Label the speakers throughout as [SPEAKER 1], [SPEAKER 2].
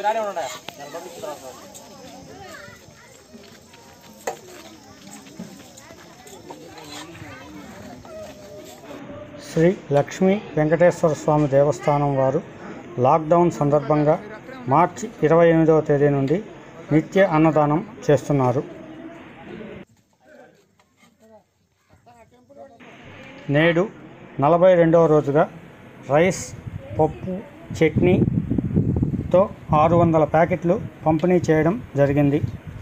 [SPEAKER 1] శ్రీ లక్ష్మీ వెంకటేశ్వర స్వామి దేవస్థానం వారు లాక్డౌన్ సందర్భంగా మార్చి ఇరవై ఎనిమిదవ తేదీ నుండి నిత్య అన్నదానం చేస్తున్నారు నేడు నలభై రెండవ రోజుగా రైస్ పప్పు చట్నీతో ఆరు వందల ప్యాకెట్లు పంపిణీ చేయడం జరిగింది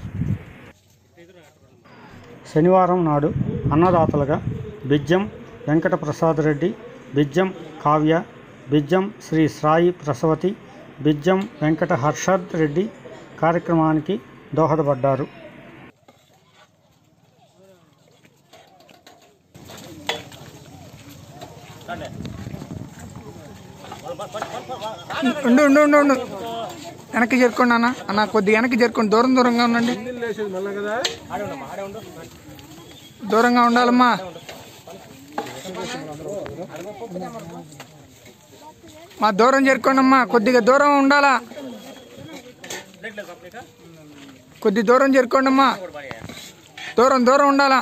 [SPEAKER 1] శనివారం నాడు అన్నదాతలుగా బిజ్జం వెంకట ప్రసాద్ రెడ్డి బిజ్జం కావ్య బిజ్జం శ్రీ సాయి ప్రసవతి బిజ్జం వెంకట హర్షద్ రెడ్డి కార్యక్రమానికి దోహదపడ్డారు
[SPEAKER 2] ఉండు ఉండు ఉండు ఉండు వెనక్కి చేరుకోండి అన్న అన్న కొద్దిగా వెనక్కి చేరుకోండి దూరం దూరంగా ఉండండి దూరంగా ఉండాలమ్మా మా దూరం చేరుకోండి అమ్మా కొద్దిగా దూరం ఉండాలా కొద్ది దూరం చేరుకోండి అమ్మా దూరం దూరం ఉండాలా